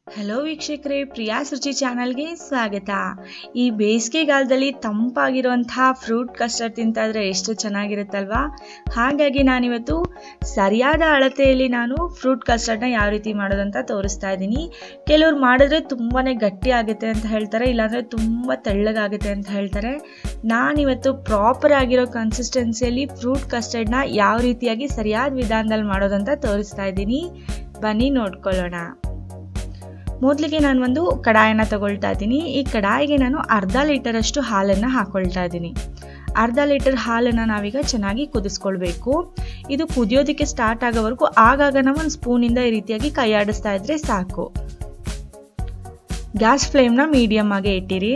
hello ವೀಕ್ಷಕರೇ ಪ್ರಿಯಾ ರುಚಿ ಚಾನಲ್ಗೆ ಸ್ವಾಗತ ಈ ಬೇಸಿಗೆಗಾಲದಲ್ಲಿ ತಂಪಾಗಿರುವಂತಹ ಫ್ರೂಟ್ ಕಸ್ಟರ್ಡ್ ತಿಂತಾ ಇದ್ರೆ ಎಷ್ಟು ಚೆನ್ನಾಗಿರುತ್ತಲ್ವಾ ಹಾಗಾಗಿ ನಾನಿವತ್ತು ಸರಿಯಾದ ಅಳತೆಯಲ್ಲಿ ನಾನು ಫ್ರೂಟ್ ಕಸ್ಟರ್ಡ್ನ ಯಾವ ರೀತಿ ಮಾಡೋದಂತ ತೋರಿಸ್ತಾ ಇದ್ದೀನಿ ಕೆಲವ್ರು ಮಾಡಿದ್ರೆ ತುಂಬಾ ಗಟ್ಟಿ ಆಗುತ್ತೆ ಅಂತ ಹೇಳ್ತಾರೆ ಇಲ್ಲಾಂದರೆ ತುಂಬ ತೆಳ್ಳಗಾಗುತ್ತೆ ಅಂತ ಹೇಳ್ತಾರೆ ನಾನಿವತ್ತು ಪ್ರಾಪರ್ ಆಗಿರೋ ಕನ್ಸಿಸ್ಟೆನ್ಸಿಯಲ್ಲಿ ಫ್ರೂಟ್ ಕಸ್ಟರ್ಡ್ನ ಯಾವ ರೀತಿಯಾಗಿ ಸರಿಯಾದ ವಿಧಾನದಲ್ಲಿ ಮಾಡೋದಂತ ತೋರಿಸ್ತಾ ಇದ್ದೀನಿ ಬನ್ನಿ ನೋಡ್ಕೊಳ್ಳೋಣ ಮೊದಲಿಗೆ ನಾನು ಒಂದು ಕಡಾಯನ ತಗೊಳ್ತಾ ಇದ್ದೀನಿ ಈ ಕಡಾಯಿಗೆ ನಾನು ಅರ್ಧ ಲೀಟರಷ್ಟು ಹಾಲನ್ನು ಹಾಕೊಳ್ತಾ ಇದ್ದೀನಿ ಅರ್ಧ ಲೀಟರ್ ಹಾಲನ್ನು ನಾವೀಗ ಚೆನ್ನಾಗಿ ಕುದಿಸ್ಕೊಳ್ಬೇಕು ಇದು ಕುದಿಯೋದಕ್ಕೆ ಸ್ಟಾರ್ಟ್ ಆಗೋವರೆಗೂ ಆಗಾಗ ನಾವು ಒಂದು ಸ್ಪೂನಿಂದ ಈ ರೀತಿಯಾಗಿ ಕೈ ಆಡಿಸ್ತಾ ಇದ್ರೆ ಸಾಕು ಗ್ಯಾಸ್ ಫ್ಲೇಮ್ನ ಮೀಡಿಯಮ್ ಆಗಿ ಇಟ್ಟಿರಿ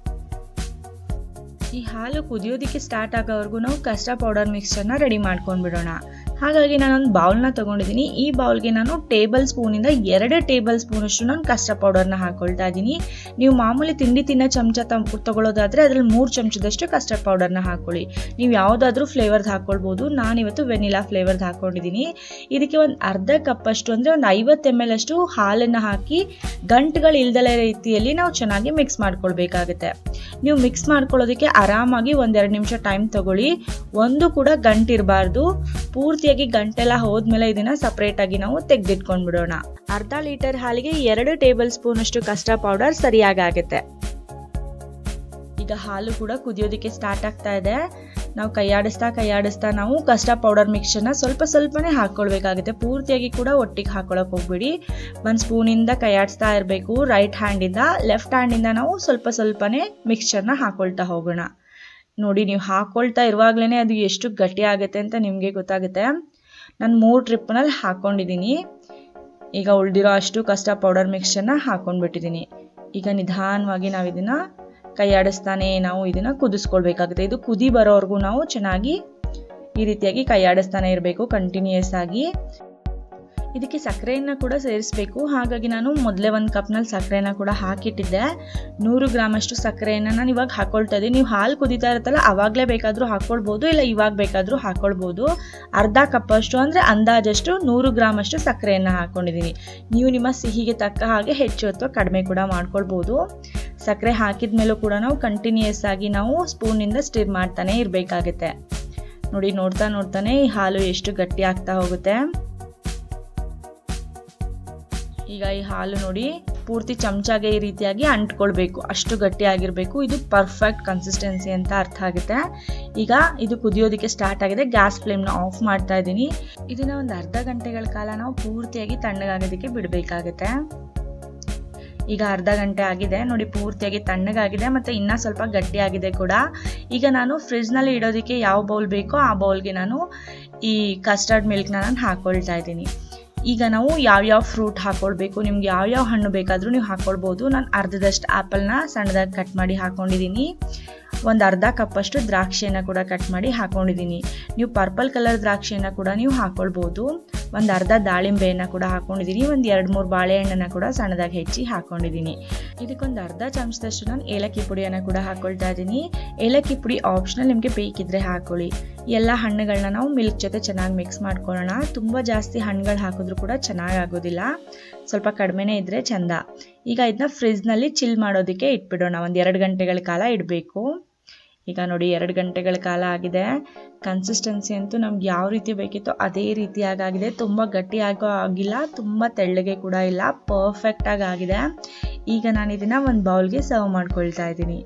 ಈ ಹಾಲು ಕುದಿಯೋದಕ್ಕೆ ಸ್ಟಾರ್ಟ್ ಆಗೋವರೆಗೂ ನಾವು ಕಸ್ಟರ್ಡ್ ಪೌಡರ್ ಮಿಕ್ಸ್ಚರ್ನ ರೆಡಿ ಮಾಡ್ಕೊಂಡ್ಬಿಡೋಣ ಹಾಗಾಗಿ ನಾನೊಂದು ಬೌಲ್ನ ತೊಗೊಂಡಿದ್ದೀನಿ ಈ ಬೌಲ್ಗೆ ನಾನು ಟೇಬಲ್ ಸ್ಪೂನಿಂದ ಎರಡು ಟೇಬಲ್ ಸ್ಪೂನಷ್ಟು ನಾನು ಕಸ್ಟರ್ಡ್ ಪೌಡರ್ನ ಹಾಕೊಳ್ತಾ ಇದ್ದೀನಿ ನೀವು ಮಾಮೂಲಿ ತಿಂಡಿ ತಿನ್ನೋ ಚಮಚ ತಗೊಳ್ಳೋದಾದರೆ ಅದರಲ್ಲಿ ಮೂರು ಚಮಚದಷ್ಟು ಕಸ್ಟರ್ಡ್ ಪೌಡರ್ನ ಹಾಕೊಳ್ಳಿ ನೀವು ಯಾವುದಾದ್ರೂ ಫ್ಲೇವರ್ದು ಹಾಕ್ಕೊಳ್ಬೋದು ನಾನಿವತ್ತು ವೆನಿಲಾ ಫ್ಲೇವರ್ದು ಹಾಕ್ಕೊಂಡಿದ್ದೀನಿ ಇದಕ್ಕೆ ಒಂದು ಅರ್ಧ ಕಪ್ಪಷ್ಟು ಅಂದರೆ ಒಂದು ಐವತ್ತು ಎಮ್ ಎಲ್ ಅಷ್ಟು ಹಾಲನ್ನು ಹಾಕಿ ಗಂಟುಗಳು ಇಲ್ದಲೇ ರೀತಿಯಲ್ಲಿ ನಾವು ಚೆನ್ನಾಗಿ ಮಿಕ್ಸ್ ಮಾಡ್ಕೊಳ್ಬೇಕಾಗುತ್ತೆ ನೀವು ಮಿಕ್ಸ್ ಮಾಡ್ಕೊಳ್ಳೋದಕ್ಕೆ ಆರಾಮಾಗಿ ಒಂದೆರಡು ನಿಮಿಷ ಟೈಮ್ ತಗೊಳ್ಳಿ ಒಂದು ಕೂಡ ಗಂಟಿರಬಾರ್ದು ಪೂರ್ತಿಯಾಗಿ ಗಂಟೆಲ್ಲ ಹೋದ್ಮೇಲೆ ಇದನ್ನ ಸಪ್ರೇಟ್ ಆಗಿ ನಾವು ತೆಗೆದಿಟ್ಕೊಂಡ್ಬಿಡೋಣ ಅರ್ಧ ಲೀಟರ್ ಹಾಲಿಗೆ ಎರಡು ಟೇಬಲ್ ಸ್ಪೂನ್ ಅಷ್ಟು ಕಸ್ಟರ್ಡ್ ಪೌಡರ್ ಸರಿಯಾಗುತ್ತೆ ಈಗ ಹಾಲು ಕೂಡ ಕುದಿಯೋದಕ್ಕೆ ಸ್ಟಾರ್ಟ್ ಆಗ್ತಾ ಇದೆ ನಾವು ಕೈಯಾಡಿಸ್ತಾ ಕೈಯಾಡಿಸ್ತಾ ನಾವು ಕಸ್ಟರ್ಡ್ ಪೌಡರ್ ಮಿಕ್ಸ್ಚರ್ನ ಸ್ವಲ್ಪ ಸ್ವಲ್ಪನೇ ಹಾಕ್ಕೊಳ್ಬೇಕಾಗುತ್ತೆ ಪೂರ್ತಿಯಾಗಿ ಕೂಡ ಒಟ್ಟಿಗೆ ಹಾಕೊಳಕ್ ಹೋಗ್ಬಿಡಿ ಒಂದು ಸ್ಪೂನಿಂದ ಕೈಯಾಡಿಸ್ತಾ ಇರಬೇಕು ರೈಟ್ ಹ್ಯಾಂಡಿಂದ ಲೆಫ್ಟ್ ಹ್ಯಾಂಡಿಂದ ನಾವು ಸ್ವಲ್ಪ ಸ್ವಲ್ಪನೇ ಮಿಕ್ಸ್ಚರ್ನ ಹಾಕೊಳ್ತಾ ಹೋಗೋಣ ನೋಡಿ ನೀವು ಹಾಕ್ಕೊಳ್ತಾ ಇರುವಾಗಲೇ ಅದು ಎಷ್ಟು ಗಟ್ಟಿ ಆಗುತ್ತೆ ಅಂತ ನಿಮಗೆ ಗೊತ್ತಾಗುತ್ತೆ ನಾನು ಮೂರು ಟ್ರಿಪ್ನಲ್ಲಿ ಹಾಕ್ಕೊಂಡಿದ್ದೀನಿ ಈಗ ಉಳಿದಿರೋ ಅಷ್ಟು ಕಸ್ಟರ್ಡ್ ಪೌಡರ್ ಮಿಕ್ಸ್ಚರ್ನ ಹಾಕ್ಕೊಂಡ್ಬಿಟ್ಟಿದ್ದೀನಿ ಈಗ ನಿಧಾನವಾಗಿ ನಾವು ಇದನ್ನು ಕೈಯಾಡಿಸ್ತಾನೆ ನಾವು ಇದನ್ನು ಕುದಿಸ್ಕೊಳ್ಬೇಕಾಗುತ್ತೆ ಇದು ಕುದಿ ಬರೋವರೆಗೂ ನಾವು ಚೆನ್ನಾಗಿ ಈ ರೀತಿಯಾಗಿ ಕೈಯಾಡಿಸ್ತಾನೆ ಇರಬೇಕು ಕಂಟಿನ್ಯೂಯಸ್ ಆಗಿ ಇದಕ್ಕೆ ಸಕ್ಕರೆಯನ್ನು ಕೂಡ ಸೇರಿಸಬೇಕು ಹಾಗಾಗಿ ನಾನು ಮೊದಲೇ ಒಂದು ಕಪ್ನಲ್ಲಿ ಸಕ್ಕರೆನ ಕೂಡ ಹಾಕಿಟ್ಟಿದ್ದೆ ನೂರು ಗ್ರಾಮಷ್ಟು ಸಕ್ಕರೆಯನ್ನು ನಾನು ಇವಾಗ ಹಾಕ್ಕೊಳ್ತಾ ಇದ್ದೀನಿ ನೀವು ಹಾಲು ಕುದೀತಾ ಇರುತ್ತಲ್ಲ ಆವಾಗಲೇ ಬೇಕಾದರೂ ಹಾಕ್ಕೊಳ್ಬೋದು ಇಲ್ಲ ಇವಾಗ ಬೇಕಾದರೂ ಹಾಕ್ಕೊಳ್ಬೋದು ಅರ್ಧ ಕಪ್ಪಷ್ಟು ಅಂದರೆ ಅಂದಾಜಷ್ಟು ನೂರು ಗ್ರಾಮಷ್ಟು ಸಕ್ಕರೆಯನ್ನು ಹಾಕ್ಕೊಂಡಿದ್ದೀನಿ ನೀವು ನಿಮ್ಮ ಸಿಹಿಗೆ ತಕ್ಕ ಹಾಗೆ ಹೆಚ್ಚು ಅಥವಾ ಕಡಿಮೆ ಕೂಡ ಮಾಡ್ಕೊಳ್ಬೋದು ಸಕ್ಕರೆ ಹಾಕಿದ ಮೇಲೂ ಕೂಡ ನಾವು ಕಂಟಿನ್ಯೂಯಸ್ ಆಗಿ ನಾವು ಸ್ಪೂನಿಂದ ಸ್ಟಿರ್ ಮಾಡ್ತಾನೆ ಇರಬೇಕಾಗುತ್ತೆ ನೋಡಿ ನೋಡ್ತಾ ನೋಡ್ತಾನೆ ಈ ಹಾಲು ಎಷ್ಟು ಗಟ್ಟಿ ಆಗ್ತಾ ಹೋಗುತ್ತೆ ಈಗ ಈ ಹಾಲು ನೋಡಿ ಪೂರ್ತಿ ಚಮಚಾಗೆ ಈ ರೀತಿಯಾಗಿ ಅಂಟ್ಕೊಳ್ಬೇಕು ಅಷ್ಟು ಗಟ್ಟಿಯಾಗಿರಬೇಕು ಇದು ಪರ್ಫೆಕ್ಟ್ ಕನ್ಸಿಸ್ಟೆನ್ಸಿ ಅಂತ ಅರ್ಥ ಆಗುತ್ತೆ ಈಗ ಇದು ಕುದಿಯೋದಕ್ಕೆ ಸ್ಟಾರ್ಟ್ ಆಗಿದೆ ಗ್ಯಾಸ್ ಫ್ಲೇಮ್ನ ಆಫ್ ಮಾಡ್ತಾ ಇದ್ದೀನಿ ಇದನ್ನ ಒಂದು ಅರ್ಧ ಗಂಟೆಗಳ ಕಾಲ ನಾವು ಪೂರ್ತಿಯಾಗಿ ತಣ್ಣಗಾಗೋದಕ್ಕೆ ಬಿಡಬೇಕಾಗುತ್ತೆ ಈಗ ಅರ್ಧ ಗಂಟೆ ಆಗಿದೆ ನೋಡಿ ಪೂರ್ತಿಯಾಗಿ ತಣ್ಣಗಾಗಿದೆ ಮತ್ತು ಇನ್ನೂ ಸ್ವಲ್ಪ ಗಟ್ಟಿಯಾಗಿದೆ ಕೂಡ ಈಗ ನಾನು ಫ್ರಿಜ್ನಲ್ಲಿ ಇಡೋದಕ್ಕೆ ಯಾವ ಬೌಲ್ ಬೇಕೋ ಆ ಬೌಲ್ಗೆ ನಾನು ಈ ಕಸ್ಟರ್ಡ್ ಮಿಲ್ಕ್ನ ನಾನು ಹಾಕ್ಕೊಳ್ತಾ ಇದ್ದೀನಿ ಈಗ ನಾವು ಯಾವ್ಯಾವ ಫ್ರೂಟ್ ಹಾಕ್ಕೊಳ್ಬೇಕು ನಿಮ್ಗೆ ಯಾವ್ಯಾವ ಹಣ್ಣು ಬೇಕಾದರೂ ನೀವು ಹಾಕ್ಕೊಳ್ಬೋದು ನಾನು ಅರ್ಧದಷ್ಟು ಆ್ಯಪಲ್ನ ಸಣ್ಣದಾಗಿ ಕಟ್ ಮಾಡಿ ಹಾಕ್ಕೊಂಡಿದ್ದೀನಿ ಒಂದು ಅರ್ಧ ಕಪ್ಪಷ್ಟು ದ್ರಾಕ್ಷಿಯನ್ನು ಕೂಡ ಕಟ್ ಮಾಡಿ ಹಾಕ್ಕೊಂಡಿದ್ದೀನಿ ನೀವು ಪರ್ಪಲ್ ಕಲರ್ ದ್ರಾಕ್ಷಿಯನ್ನು ಕೂಡ ನೀವು ಹಾಕ್ಕೊಳ್ಬೋದು ಒಂದು ಅರ್ಧ ದಾಳಿಂಬೆಯನ್ನು ಕೂಡ ಹಾಕ್ಕೊಂಡಿದ್ದೀನಿ ಒಂದು ಎರಡು ಮೂರು ಬಾಳೆಹಣ್ಣನ್ನು ಕೂಡ ಸಣ್ಣದಾಗಿ ಹೆಚ್ಚಿ ಹಾಕ್ಕೊಂಡಿದ್ದೀನಿ ಇದಕ್ಕೊಂದು ಅರ್ಧ ಚಮಚದಷ್ಟು ನಾನು ಏಲಕ್ಕಿ ಪುಡಿಯನ್ನು ಕೂಡ ಹಾಕ್ಕೊಳ್ತಾ ಇದ್ದೀನಿ ಏಲಕ್ಕಿ ಪುಡಿ ಆಪ್ಷನಲ್ ನಿಮಗೆ ಬೇಕಿದ್ರೆ ಹಾಕ್ಕೊಳ್ಳಿ ಎಲ್ಲ ಹಣ್ಣುಗಳನ್ನ ನಾವು ಮಿಲ್ಕ್ ಜೊತೆ ಚೆನ್ನಾಗಿ ಮಿಕ್ಸ್ ಮಾಡ್ಕೊಳ್ಳೋಣ ತುಂಬ ಜಾಸ್ತಿ ಹಣ್ಣುಗಳು ಹಾಕಿದ್ರೂ ಕೂಡ ಚೆನ್ನಾಗಾಗೋದಿಲ್ಲ ಸ್ವಲ್ಪ ಕಡಿಮೆನೇ ಇದ್ದರೆ ಚೆಂದ ಈಗ ಇದನ್ನ ಫ್ರಿಜ್ನಲ್ಲಿ ಚಿಲ್ ಮಾಡೋದಕ್ಕೆ ಇಟ್ಬಿಡೋಣ ಒಂದು ಎರಡು ಗಂಟೆಗಳ ಕಾಲ ಇಡಬೇಕು ಈಗ ನೋಡಿ ಎರಡು ಗಂಟೆಗಳ ಕಾಲ ಆಗಿದೆ ಕನ್ಸಿಸ್ಟೆನ್ಸಿ ಅಂತೂ ನಮ್ಗೆ ಯಾವ ರೀತಿ ಬೇಕಿತ್ತೋ ಅದೇ ರೀತಿಯಾಗಿದೆ ತುಂಬ ಗಟ್ಟಿಯಾಗೋ ಆಗಿಲ್ಲ ತುಂಬ ತೆಳ್ಳಗೆ ಕೂಡ ಇಲ್ಲ ಪರ್ಫೆಕ್ಟಾಗಿ ಆಗಿದೆ ಈಗ ನಾನು ಇದನ್ನು ಒಂದು ಬೌಲ್ಗೆ ಸರ್ವ್ ಮಾಡ್ಕೊಳ್ತಾ ಇದ್ದೀನಿ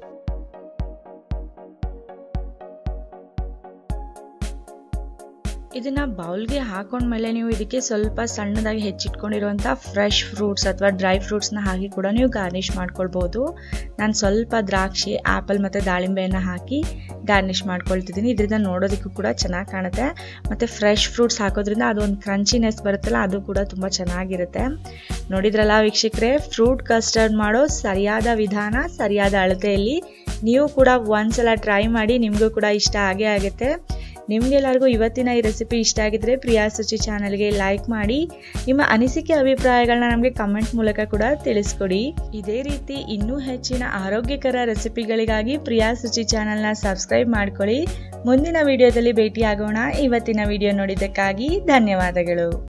ಇದನ್ನ ಬೌಲ್ಗೆ ಹಾಕೊಂಡ್ಮೇಲೆ ನೀವು ಇದಕ್ಕೆ ಸ್ವಲ್ಪ ಸಣ್ಣದಾಗಿ ಹೆಚ್ಚಿಟ್ಕೊಂಡಿರುವಂಥ ಫ್ರೆಶ್ ಫ್ರೂಟ್ಸ್ ಅಥವಾ ಡ್ರೈ ಫ್ರೂಟ್ಸ್ನ ಹಾಕಿ ಕೂಡ ನೀವು ಗಾರ್ನಿಷ್ ಮಾಡ್ಕೊಳ್ಬೋದು ನಾನು ಸ್ವಲ್ಪ ದ್ರಾಕ್ಷಿ ಆ್ಯಪಲ್ ಮತ್ತು ದಾಳಿಂಬೆಯನ್ನು ಹಾಕಿ ಗಾರ್ನಿಷ್ ಮಾಡ್ಕೊಳ್ತಿದ್ದೀನಿ ಇದರಿಂದ ನೋಡೋದಕ್ಕೂ ಕೂಡ ಚೆನ್ನಾಗಿ ಕಾಣುತ್ತೆ ಮತ್ತು ಫ್ರೆಶ್ ಫ್ರೂಟ್ಸ್ ಹಾಕೋದ್ರಿಂದ ಅದೊಂದು ಕ್ರಂಚಿನೆಸ್ ಬರುತ್ತಲ್ಲ ಅದು ಕೂಡ ತುಂಬ ಚೆನ್ನಾಗಿರುತ್ತೆ ನೋಡಿದ್ರಲ್ಲ ವೀಕ್ಷಕರೇ ಫ್ರೂಟ್ ಕಸ್ಟರ್ಡ್ ಮಾಡೋ ಸರಿಯಾದ ವಿಧಾನ ಸರಿಯಾದ ಅಳತೆಯಲ್ಲಿ ನೀವು ಕೂಡ ಒಂದ್ಸಲ ಟ್ರೈ ಮಾಡಿ ನಿಮಗೂ ಕೂಡ ಇಷ್ಟ ಆಗೇ ಆಗುತ್ತೆ ನಿಮಗೆಲ್ಲರಿಗೂ ಇವತ್ತಿನ ಈ ರೆಸಿಪಿ ಇಷ್ಟ ಆಗಿದ್ರೆ ಪ್ರಿಯಾ ಸುಚಿ ಚಾನಲ್ಗೆ ಲೈಕ್ ಮಾಡಿ ನಿಮ್ಮ ಅನಿಸಿಕೆ ಅಭಿಪ್ರಾಯಗಳನ್ನ ನಮಗೆ ಕಮೆಂಟ್ ಮೂಲಕ ಕೂಡ ತಿಳಿಸ್ಕೊಡಿ ಇದೇ ರೀತಿ ಇನ್ನೂ ಹೆಚ್ಚಿನ ಆರೋಗ್ಯಕರ ರೆಸಿಪಿಗಳಿಗಾಗಿ ಪ್ರಿಯಾ ಸುಚಿ ಚಾನಲ್ನ ಸಬ್ಸ್ಕ್ರೈಬ್ ಮಾಡ್ಕೊಳ್ಳಿ ಮುಂದಿನ ವಿಡಿಯೋದಲ್ಲಿ ಭೇಟಿಯಾಗೋಣ ಇವತ್ತಿನ ವಿಡಿಯೋ ನೋಡಿದ್ದಕ್ಕಾಗಿ ಧನ್ಯವಾದಗಳು